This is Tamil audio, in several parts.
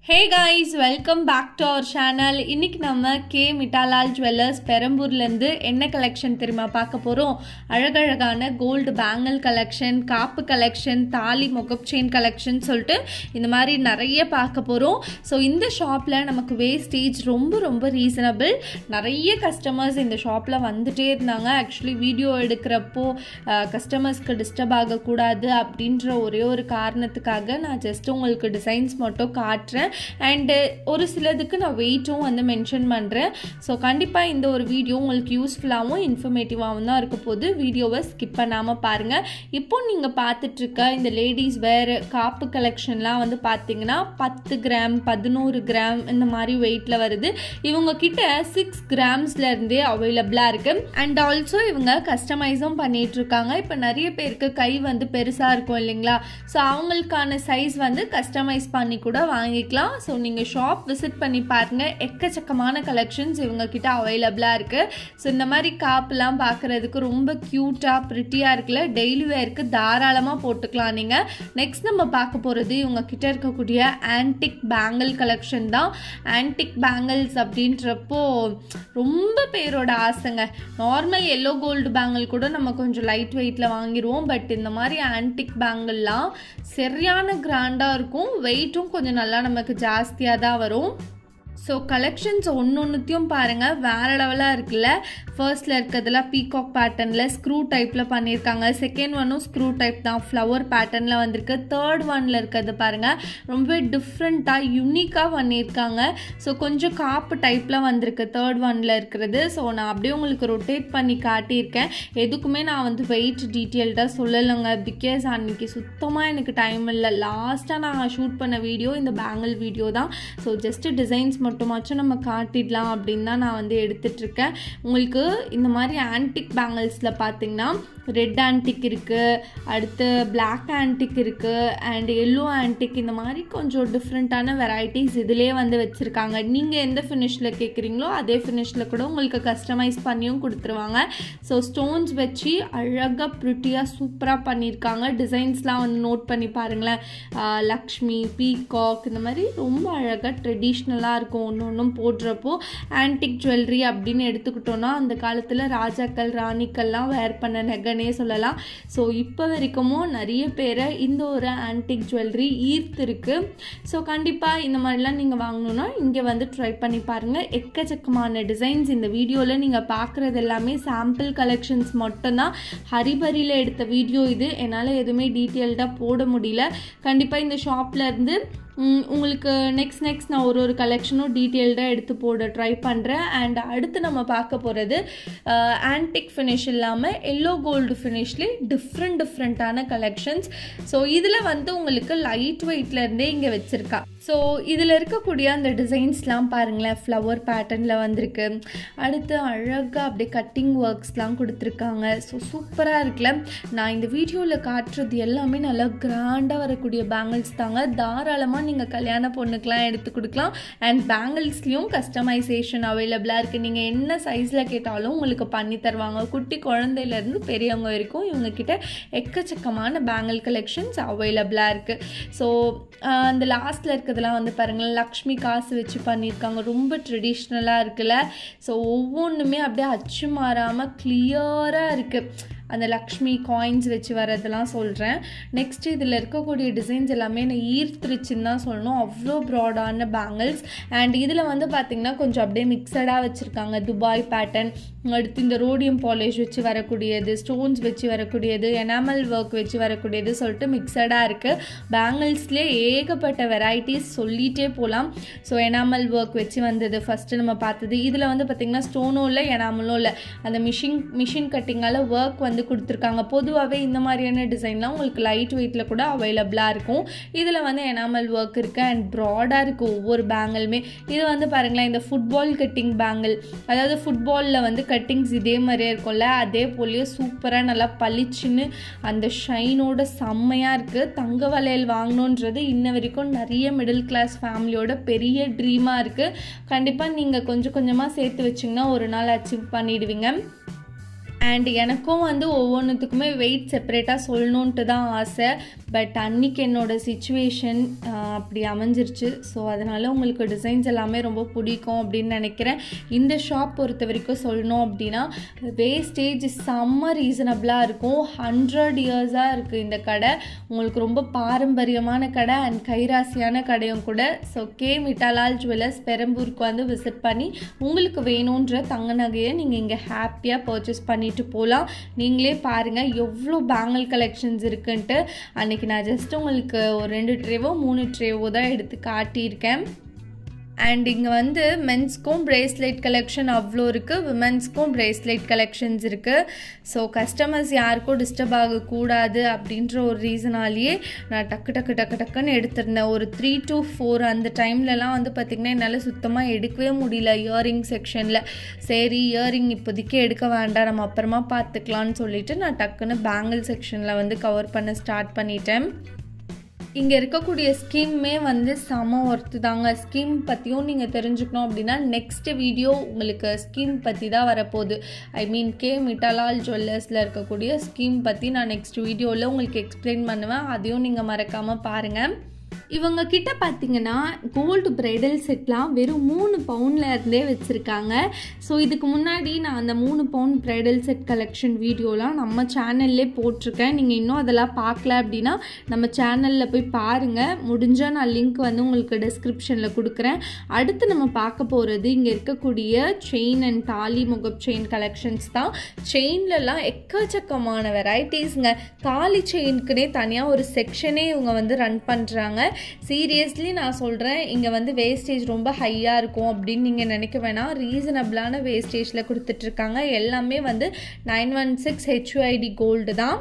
hey guys welcome back to our channel இன்னைக்கு நம்ம கே மிட்டாலால் ஜுவல்லர்ஸ் பெரம்பூர்லேருந்து என்ன கலெக்ஷன் தெரியுமா பார்க்க போகிறோம் அழகழகான கோல்டு பேங்கிள் கலெக்ஷன் காப்பு கலெக்ஷன் தாலி முகப் செயின் கலெக்ஷன் சொல்லிட்டு இந்த மாதிரி நிறைய பார்க்க போகிறோம் ஸோ இந்த ஷாப்பில் நமக்கு வேஸ்டேஜ் ரொம்ப ரொம்ப ரீசனபிள் நிறைய கஸ்டமர்ஸ் இந்த ஷாப்பில் வந்துட்டே இருந்தாங்க ஆக்சுவலி வீடியோ எடுக்கிறப்போ கஸ்டமர்ஸ்க்கு டிஸ்டர்ப் ஆகக்கூடாது அப்படின்ற ஒரே ஒரு காரணத்துக்காக நான் ஜஸ்ட் உங்களுக்கு டிசைன்ஸ் மட்டும் காட்டுறேன் அண்டு ஒரு சிலதுக்கு நான் வெயிட்டும் வந்து மென்ஷன் பண்ணுறேன் ஸோ கண்டிப்பாக இந்த ஒரு வீடியோ உங்களுக்கு யூஸ்ஃபுல்லாகவும் இன்ஃபர்மேட்டிவாகவும் தான் இருக்க போது வீடியோவை ஸ்கிப் பண்ணாமல் பாருங்கள் இப்போ நீங்கள் பார்த்துட்ருக்க இந்த லேடிஸ் வேர் காப்பு கலெக்ஷன்லாம் வந்து பார்த்தீங்கன்னா பத்து கிராம் பதினோரு கிராம் இந்த மாதிரி வெயிட்டில் வருது இவங்க கிட்ட சிக்ஸ் கிராம்ஸ்லேருந்தே அவைலபிளாக இருக்குது அண்ட் ஆல்சோ இவங்க கஸ்டமைஸும் பண்ணிகிட்ருக்காங்க இப்போ நிறைய பேருக்கு கை வந்து பெருசாக இருக்கும் இல்லைங்களா ஸோ அவங்களுக்கான சைஸ் வந்து கஸ்டமைஸ் பண்ணி கூட வாங்கிக்கலாம் ஸோ நீங்கள் ஷாப் விசிட் பண்ணி பாருங்கள் எக்கச்சக்கமான கலெக்ஷன்ஸ் இவங்க கிட்ட அவைலபிளாக இருக்குது ஸோ இந்த மாதிரி காப்புலாம் பார்க்குறதுக்கு ரொம்ப க்யூட்டாக ப்ரிட்டியாக இருக்குல்ல டெய்லி வேருக்கு தாராளமாக போட்டுக்கலாம் நீங்கள் நெக்ஸ்ட் நம்ம பார்க்க போகிறது இவங்க கிட்ட இருக்கக்கூடிய ஆன்டிக் பேங்கிள் கலெக்ஷன் தான் ஆன்டிக் பேங்கிள்ஸ் அப்படின்றப்போ ரொம்ப பேரோட ஆசைங்க நார்மல் எல்லோ கோல்டு பேங்கிள் கூட நம்ம கொஞ்சம் லைட் வெயிட்டில் வாங்கிடுவோம் பட் இந்த மாதிரி ஆன்டிக் பேங்கிள்லாம் சரியான கிராண்டாக இருக்கும் வெயிட்டும் கொஞ்சம் நல்லா நமக்கு ஜாஸ்தியாக தான் வரும் ஸோ கலெக்ஷன்ஸ் ஒன்று ஒன்றுத்தையும் பாருங்கள் வேறு லெவலாக இருக்குல்ல ஃபர்ஸ்ட்டில் இருக்கிறதுலாம் பீகாக் பேட்டர்னில் ஸ்க்ரூ டைப்பில் பண்ணியிருக்காங்க செகண்ட் ஒன்னும் ஸ்க்ரூ டைப் தான் ஃப்ளவர் பேட்டர்னில் வந்திருக்கு தேர்ட் ஒனில் இருக்கிறது பாருங்கள் ரொம்ப டிஃப்ரெண்ட்டாக யுனிக்காக பண்ணியிருக்காங்க ஸோ கொஞ்சம் காப்பு டைப்பில் வந்திருக்கு தேர்ட் ஒனில் இருக்கிறது ஸோ நான் அப்படியே உங்களுக்கு ரொட்டேட் பண்ணி காட்டியிருக்கேன் எதுக்குமே நான் வந்து வெயிட் டீட்டெயில்டாக சொல்லலைங்க பிகாஸ் அன்றைக்கி சுத்தமாக எனக்கு டைம் இல்லை லாஸ்ட்டாக நான் ஷூட் பண்ண வீடியோ இந்த பேங்கிள் வீடியோ தான் ஸோ ஜஸ்ட்டு டிசைன்ஸ் மட்டுமாச்சும் நம்ம காட்டிடலாம் அப்படின்னு தான் நான் வந்து எடுத்துட்ருக்கேன் உங்களுக்கு இந்த மாதிரி ஆன்டிக் பேங்கிள்ஸில் பார்த்தீங்கன்னா ரெட் ஆன்டிக் இருக்குது அடுத்து பிளாக் ஆன்டிக் இருக்குது அண்ட் எல்லோ ஆன்டிக் இந்த மாதிரி கொஞ்சம் டிஃப்ரெண்ட்டான வெரைட்டிஸ் இதிலே வந்து வச்சுருக்காங்க நீங்கள் எந்த ஃபினிஷில் கேட்குறீங்களோ அதே ஃபினிஷில் கூட உங்களுக்கு கஸ்டமைஸ் பண்ணியும் கொடுத்துருவாங்க ஸோ ஸ்டோன்ஸ் வச்சு அழகாக ப்ரிட்டியாக சூப்பராக பண்ணியிருக்காங்க டிசைன்ஸ்லாம் வந்து நோட் பண்ணி பாருங்களேன் லக்ஷ்மி பீகாக் இந்த மாதிரி ரொம்ப அழகாக ட்ரெடிஷ்னலாக இருக்கும் ஒன்று ஒன்றும் போடுறப்போ ஆன்டிக் ஜுவல்லரி அப்படின்னு எடுத்துக்கிட்டோன்னா அந்த காலத்தில் ராஜாக்கள் ராணிக்கள்லாம் வேர் பண்ண நெகனே சொல்லலாம் ஸோ இப்போ வரைக்கும் நிறைய பேரை இந்த ஒரு ஆன்டிக் ஜுவல்லரி ஈர்த்திருக்கு ஸோ கண்டிப்பாக இந்த மாதிரிலாம் நீங்கள் வாங்கணுன்னா இங்கே வந்து ட்ரை பண்ணி பாருங்கள் எக்கச்சக்கமான டிசைன்ஸ் இந்த வீடியோவில் நீங்கள் பார்க்குறது எல்லாமே சாம்பிள் கலெக்ஷன்ஸ் மட்டும்தான் ஹரிபரியில் எடுத்த வீடியோ இது என்னால் எதுவுமே டீட்டெயில்டாக போட முடியல கண்டிப்பாக இந்த ஷாப்பில் இருந்து உங்களுக்கு நெக்ஸ்ட் நெக்ஸ்ட் நான் ஒரு ஒரு கலெக்ஷனும் டீட்டெயில்டாக எடுத்து போட ட்ரை பண்ணுறேன் அண்ட் அடுத்து நம்ம பார்க்க போகிறது ஆன்டிக் ஃபினிஷ் இல்லாமல் எல்லோ கோல்டு ஃபினிஷ்லேயே டிஃப்ரெண்ட் டிஃப்ரெண்ட்டான கலெக்ஷன்ஸ் ஸோ இதில் வந்து உங்களுக்கு லைட் வெயிட்லேருந்தே இங்கே வச்சுருக்கா ஸோ இதில் இருக்கக்கூடிய அந்த டிசைன்ஸ்லாம் பாருங்களேன் ஃப்ளவர் பேட்டர்னில் வந்திருக்கு அடுத்து அழகாக அப்படியே கட்டிங் ஒர்க்ஸ்லாம் கொடுத்துருக்காங்க ஸோ சூப்பராக இருக்குல்ல நான் இந்த வீடியோவில் காட்டுறது எல்லாமே நல்லா கிராண்டாக வரக்கூடிய பேங்கிள்ஸ் தாங்க தாராளமாக நீங்கள் கல்யாண பொண்ணுக்கெலாம் எடுத்து கொடுக்கலாம் அண்ட் பேங்கிள்ஸ்லேயும் கஸ்டமைசேஷன் அவைலபிளாக இருக்குது நீங்கள் என்ன சைஸில் கேட்டாலும் உங்களுக்கு பண்ணி தருவாங்க குட்டி குழந்தையிலேருந்து பெரியவங்க வரைக்கும் இவங்கக்கிட்ட எக்கச்சக்கமான பேங்கிள் கலெக்ஷன்ஸ் அவைலபிளாக இருக்குது ஸோ அந்த லாஸ்ட்டில் இருக்கிறதுலாம் வந்து பாருங்களேன் லக்ஷ்மி காசு வச்சு பண்ணியிருக்காங்க ரொம்ப ட்ரெடிஷ்னலாக இருக்குல்ல ஸோ ஒவ்வொன்றுமே அப்படியே அச்சு மாறாமல் கிளியராக இருக்குது அந்த லக்ஷ்மி காயின்ஸ் வச்சு வரதெல்லாம் சொல்கிறேன் நெக்ஸ்ட் இதில் இருக்கக்கூடிய டிசைன்ஸ் எல்லாமே என்னை ஈர்த்துருச்சுன்னு தான் சொல்லணும் அவ்வளோ ப்ராடான பேங்கிள்ஸ் அண்ட் இதில் வந்து பார்த்திங்கன்னா கொஞ்சம் அப்படியே மிக்சடாக வச்சுருக்காங்க துபாய் பேட்டர்ன் அடுத்து இந்த ரோடியம் பாலிஷ் வச்சு வரக்கூடியது ஸ்டோன்ஸ் வச்சு வரக்கூடியது எனாமல் ஒர்க் வச்சு வரக்கூடியது சொல்லிட்டு மிக்சடாக இருக்குது பேங்கிள்ஸ்லேயே ஏகப்பட்ட வெரைட்டிஸ் சொல்லிகிட்டே போகலாம் ஸோ எனாமல் ஒர்க் வச்சு வந்தது ஃபஸ்ட்டு நம்ம பார்த்தது இதில் வந்து பார்த்திங்கன்னா ஸ்டோனும் இல்லை எனாமலும் இல்லை அந்த மிஷின் மிஷின் கட்டிங்கால் ஒர்க் வந்து கொடுத்துருக்காங்க பொதுவாகவே இந்த மாதிரியான டிசைன்லாம் உங்களுக்கு லைட் வெயிட்டில் கூட அவைலபிளாக இருக்கும் இதில் வந்து எனாமல் ஒர்க் இருக்குது அண்ட் ப்ராடாக இருக்குது ஒவ்வொரு பேங்கிளுமே இது வந்து பாருங்களேன் இந்த ஃபுட்பால் கட்டிங் பேங்கிள் அதாவது ஃபுட்பாலில் வந்து கட்டிங்ஸ் இதே மாதிரியே இருக்கும்ல அதே போலயே சூப்பராக நல்லா பளிச்சுன்னு அந்த ஷைனோட செம்மையாக இருக்குது தங்க வளையல் வாங்கணுன்றது இன்ன வரைக்கும் நிறைய மிடில் கிளாஸ் ஃபேமிலியோட பெரிய ட்ரீமாக இருக்குது கண்டிப்பாக நீங்கள் கொஞ்சம் கொஞ்சமாக சேர்த்து வச்சிங்கன்னா ஒரு நாள் அச்சீவ் பண்ணிடுவீங்க அண்ட் எனக்கும் வந்து ஒவ்வொன்றுத்துக்குமே வெயிட் செப்பரேட்டாக சொல்லணுன்ட்டு தான் ஆசை பட் அன்னைக்கு என்னோட சுச்சுவேஷன் அப்படி அமைஞ்சிருச்சு ஸோ அதனால் உங்களுக்கு டிசைன்ஸ் எல்லாமே ரொம்ப பிடிக்கும் அப்படின்னு நினைக்கிறேன் இந்த ஷாப் பொறுத்த வரைக்கும் சொல்லணும் அப்படின்னா வேஸ்டேஜ் செம்ம ரீசனபிளாக இருக்கும் ஹண்ட்ரட் இயர்ஸாக இருக்குது இந்த கடை உங்களுக்கு ரொம்ப பாரம்பரியமான கடை அண்ட் கைராசியான கடையும் கூட ஸோ கே மிட்டாலால் ஜுவல்லர்ஸ் பெரம்பூருக்கு வந்து விசிட் பண்ணி உங்களுக்கு வேணுன்ற தங்க நகையை நீங்கள் இங்கே ஹாப்பியாக பர்ச்சேஸ் பண்ணிட்டு போகலாம் நீங்களே பாருங்கள் எவ்வளோ பேங்கிள் கலெக்ஷன்ஸ் இருக்குன்ட்டு அன்றைக்கி நான் ஜஸ்ட் உங்களுக்கு ஒரு ரெண்டு ட்ரேவோ மூணு ட்ரேவோ தான் எடுத்து காட்டியிருக்கேன் அண்ட் இங்கே வந்து மென்ஸ்க்கும் பிரேஸ்லெட் கலெக்ஷன் அவ்வளோ இருக்குது விமென்ஸ்க்கும் பிரேஸ்லெட் கலெக்ஷன்ஸ் இருக்குது ஸோ கஸ்டமர்ஸ் யாருக்கும் டிஸ்டர்ப் ஆகக்கூடாது அப்படின்ற ஒரு ரீசனாலேயே நான் டக்கு டக்கு டக்கு டக்குன்னு எடுத்திருந்தேன் ஒரு த்ரீ டு ஃபோர் அந்த டைம்லலாம் வந்து பார்த்திங்கன்னா என்னால் சுத்தமாக எடுக்கவே முடியல இயரிங் செக்ஷனில் சரி இயரிங் இப்போதைக்கு எடுக்க வேண்டாம் நம்ம அப்புறமா பார்த்துக்கலான்னு சொல்லிட்டு நான் டக்குன்னு பேங்கிள் செக்ஷனில் வந்து கவர் பண்ண ஸ்டார்ட் பண்ணிட்டேன் இங்கே இருக்கக்கூடிய ஸ்கீம்மே வந்து செம ஒர்த்து தாங்க ஸ்கீம் பற்றியும் நீங்கள் தெரிஞ்சுக்கணும் அப்படின்னா நெக்ஸ்ட் வீடியோ உங்களுக்கு ஸ்கீம் பற்றி தான் வரப்போகுது ஐ மீன் கே மிட்டாலால் ஜுவல்லர்ஸில் இருக்கக்கூடிய ஸ்கீம் பற்றி நான் நெக்ஸ்ட் வீடியோவில் உங்களுக்கு எக்ஸ்பிளைன் பண்ணுவேன் அதையும் நீங்கள் மறக்காமல் பாருங்கள் இவங்க கிட்ட பார்த்தீங்கன்னா கோல்டு பிரைடல் செட்லாம் வெறும் மூணு பவுண்டில் இருந்தே வச்சுருக்காங்க ஸோ இதுக்கு முன்னாடி நான் அந்த மூணு பவுண்ட் பிரைடல் செட் கலெக்ஷன் வீடியோலாம் நம்ம சேனல்லே போட்டிருக்கேன் நீங்கள் இன்னும் அதெல்லாம் பார்க்கல அப்படின்னா நம்ம சேனலில் போய் பாருங்கள் முடிஞ்சால் நான் லிங்க் வந்து உங்களுக்கு டிஸ்கிரிப்ஷனில் கொடுக்குறேன் அடுத்து நம்ம பார்க்க போகிறது இங்கே இருக்கக்கூடிய செயின் அண்ட் தாலி முகப் செயின் கலெக்ஷன்ஸ் தான் செயின்லலாம் எக்கச்சக்கமான வெரைட்டிஸ்ங்க தாலி செயின்க்குனே தனியாக ஒரு செக்ஷனே இவங்க வந்து ரன் பண்ணுறாங்க சீரியஸ்லி நான் சொல்கிறேன் இங்கே வந்து வேஸ்டேஜ் ரொம்ப ஹையாக இருக்கும் அப்படின்னு நீங்கள் நினைக்க வேணாம் ரீசனபிளான வேஸ்டேஜில் கொடுத்துட்ருக்காங்க எல்லாமே வந்து nine one six HUID gold தான்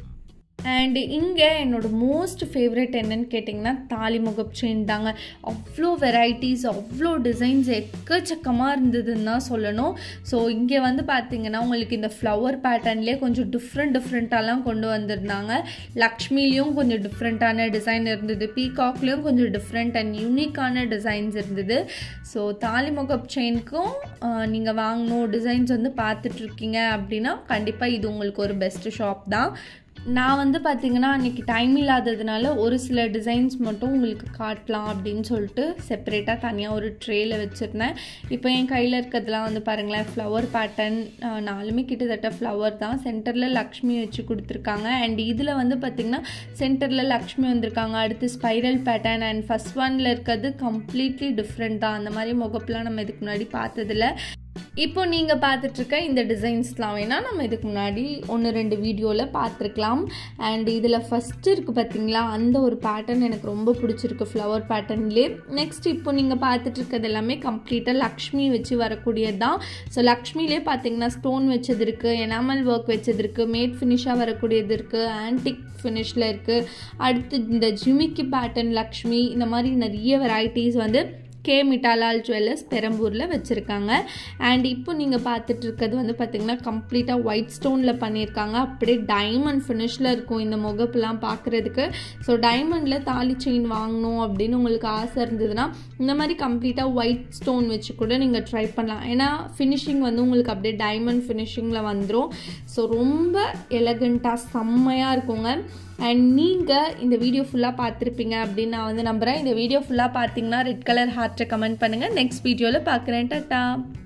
அண்ட் இங்கே என்னோட மோஸ்ட் ஃபேவரட் என்னன்னு கேட்டிங்கன்னா தாலி முகப் செயின் தாங்க அவ்வளோ வெரைட்டிஸ் அவ்வளோ டிசைன்ஸ் எக்கச்சக்கமாக இருந்ததுன்னு தான் சொல்லணும் ஸோ இங்கே வந்து பார்த்தீங்கன்னா உங்களுக்கு இந்த ஃப்ளவர் பேட்டர்ன்லேயே கொஞ்சம் டிஃப்ரெண்ட் டிஃப்ரெண்ட்டாலாம் கொண்டு வந்திருந்தாங்க லக்ஷ்மிலையும் கொஞ்சம் டிஃப்ரெண்ட்டான டிசைன் இருந்தது பீகாக்லேயும் கொஞ்சம் டிஃப்ரெண்ட் அண்ட் யூனிக்கான டிசைன்ஸ் இருந்தது ஸோ தாலி முகப் செயினுக்கும் நீங்கள் வாங்கணும் டிசைன்ஸ் வந்து பார்த்துட்ருக்கீங்க அப்படின்னா கண்டிப்பாக இது உங்களுக்கு ஒரு பெஸ்ட்டு ஷாப் தான் நான் வந்து பார்த்திங்கன்னா அன்றைக்கி டைம் இல்லாததுனால ஒரு சில டிசைன்ஸ் மட்டும் உங்களுக்கு காட்டலாம் அப்படின்னு சொல்லிட்டு செப்பரேட்டாக தனியாக ஒரு ட்ரேயில் வச்சுருந்தேன் இப்போ என் கையில் இருக்கிறதுலாம் வந்து பாருங்களேன் ஃப்ளவர் பேட்டர்ன் நாலுமே கிட்டத்தட்ட ஃப்ளவர் தான் சென்டரில் லக்ஷ்மி வச்சு கொடுத்துருக்காங்க அண்ட் இதில் வந்து பார்த்திங்கன்னா சென்டரில் லக்ஷ்மி வந்திருக்காங்க அடுத்து ஸ்பைரல் பேட்டர்ன் அண்ட் ஃபஸ்ட் ஒனில் இருக்கிறது கம்ப்ளீட்லி டிஃப்ரெண்ட் தான் அந்த மாதிரி முகப்பெலாம் நம்ம இதுக்கு முன்னாடி பார்த்ததில்ல இப்போ நீங்கள் பார்த்துட்ருக்க இந்த டிசைன்ஸ்லாம் வேணால் நம்ம இதுக்கு முன்னாடி ஒன்று ரெண்டு வீடியோவில் பார்த்துருக்கலாம் அண்ட் இதில் ஃபஸ்ட்டு இருக்குது பார்த்தீங்களா அந்த ஒரு பேட்டர்ன் எனக்கு ரொம்ப பிடிச்சிருக்கு ஃப்ளவர் பேட்டர்ன்லேயே நெக்ஸ்ட் இப்போ நீங்கள் பார்த்துட்டு இருக்கிறது எல்லாமே கம்ப்ளீட்டாக லக்ஷ்மி வச்சு வரக்கூடியது தான் ஸோ லக்ஷ்மிலே பார்த்தீங்கன்னா ஸ்டோன் வச்சது இருக்குது எனாமல் ஒர்க் வச்சது இருக்குது மேட் ஃபினிஷாக வரக்கூடியது இருக்குது ஆன்டிக் ஃபினிஷில் இருக்குது அடுத்து இந்த ஜிமிக்கி பேட்டர்ன் லக்ஷ்மி இந்த மாதிரி நிறைய வெரைட்டிஸ் வந்து கே மிட்டாலால் ஜுவல்லர்ஸ் பெரம்பூரில் வச்சுருக்காங்க அண்ட் இப்போ நீங்கள் பார்த்துட்டு இருக்கிறது வந்து பார்த்திங்கன்னா கம்ப்ளீட்டாக ஒயிட் ஸ்டோனில் பண்ணியிருக்காங்க அப்படியே டைமண்ட் ஃபினிஷில் இருக்கும் இந்த முகப்புலாம் பார்க்குறதுக்கு ஸோ டைமண்டில் தாலி செயின் வாங்கணும் அப்படின்னு உங்களுக்கு ஆசை இருந்ததுன்னா இந்த மாதிரி கம்ப்ளீட்டாக ஒயிட் ஸ்டோன் வச்சு கூட நீங்கள் ட்ரை பண்ணலாம் ஏன்னா ஃபினிஷிங் வந்து உங்களுக்கு அப்படியே டைமண்ட் ஃபினிஷிங்கில் வந்துடும் ஸோ ரொம்ப எலகண்ட்டாக செம்மையாக இருக்குங்க அண்ட் நீங்கள் இந்த வீடியோ ஃபுல்லாக பார்த்துருப்பீங்க அப்படின்னு நான் வந்து நம்புகிறேன் இந்த வீடியோ ஃபுல்லாக பார்த்தீங்கன்னா ரெட் கலர் ஹார்ட்டை கமெண்ட் பண்ணுங்கள் நெக்ஸ்ட் வீடியோவில் பார்க்குறேன் டாட்டா